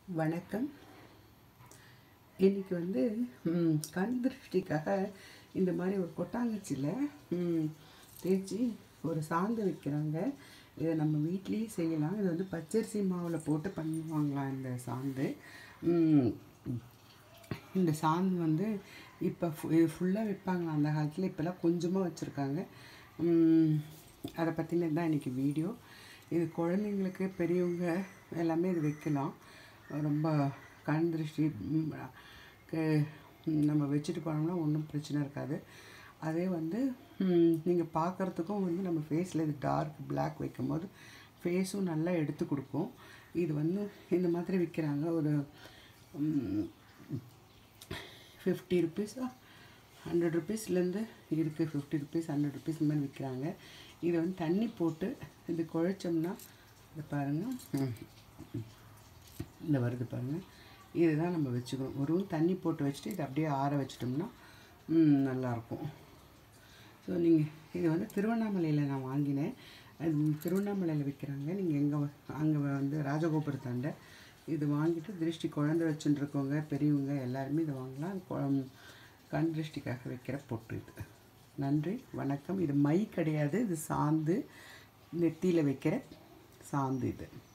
வணக்கம் இன்னைக்கு வந்து ம், கண் திருஷ்டிக்காக இந்த மாதிரி ஒரு கொட்டாங்கச்சியில் ம், தேய்ச்சி ஒரு சாந்து வைக்கிறாங்க இதை நம்ம வீட்லேயே செய்யலாம் இது வந்து பச்சரிசி மாவில் போட்டு பண்ணுவாங்களாம் இந்த சாந்து ம், இந்த சாந்து வந்து இப்போ ஃபுல்லாக வைப்பாங்க அந்த காலத்தில் இப்போல்லாம் கொஞ்சமாக வச்சுருக்காங்க அதை பற்றினது தான் இன்றைக்கி வீடியோ இது குழந்தைங்களுக்கு பெரியவங்க எல்லாமே இது வைக்கலாம் ரொம்ப கண் திருஷ்டி ம், க- நம்ம வச்சுட்டு போனோம்னா ஒன்றும் பிரச்சனை இருக்காது அதே வந்து நீங்கள் பார்க்குறதுக்கும் வந்து நம்ம ஃபேஸில் இது டார்க் Black வைக்கும்போது ஃபேஸும் நல்லா எடுத்து கொடுக்கும் இது வந்து இந்த மாதிரி விற்கிறாங்க ஒரு ஃபிஃப்டி ருபீஸா ஹண்ட்ரட் ருபீஸ்லேருந்து இருக்குது ஃபிஃப்டி ருபீஸ் ஹண்ட்ரட் ருபீஸ் இந்த மாதிரி விற்கிறாங்க இதை வந்து தண்ணி போட்டு இது குழைச்சோம்னா இதை பாருங்கள் இந்த வருது பாருங்கள் இதுதான் நம்ம வச்சுக்கணும் ஒரு தண்ணி போட்டு வச்சுட்டு இதை அப்படியே ஆற வச்சிட்டோம்னா ம், நல்லாயிருக்கும் ஸோ நீங்கள் இது வந்து திருவண்ணாமலையில் நான் வாங்கினேன் அது திருவண்ணாமலையில் விற்கிறாங்க நீங்கள் எங்கே அங்கே வந்து ராஜகோபுரத்தாண்ட இது வாங்கிட்டு திருஷ்டி குழந்தை வச்சுட்டு இருக்கவங்க பெரியவங்க எல்லாருமே இதை வாங்கலாம் குழ- கண் திருஷ்டிக்காக வைக்கிற பொட்டு இது நன்றி வணக்கம் இது மை கிடையாது இது சாந்து நெத்தியில் வைக்கிற சாந்து இது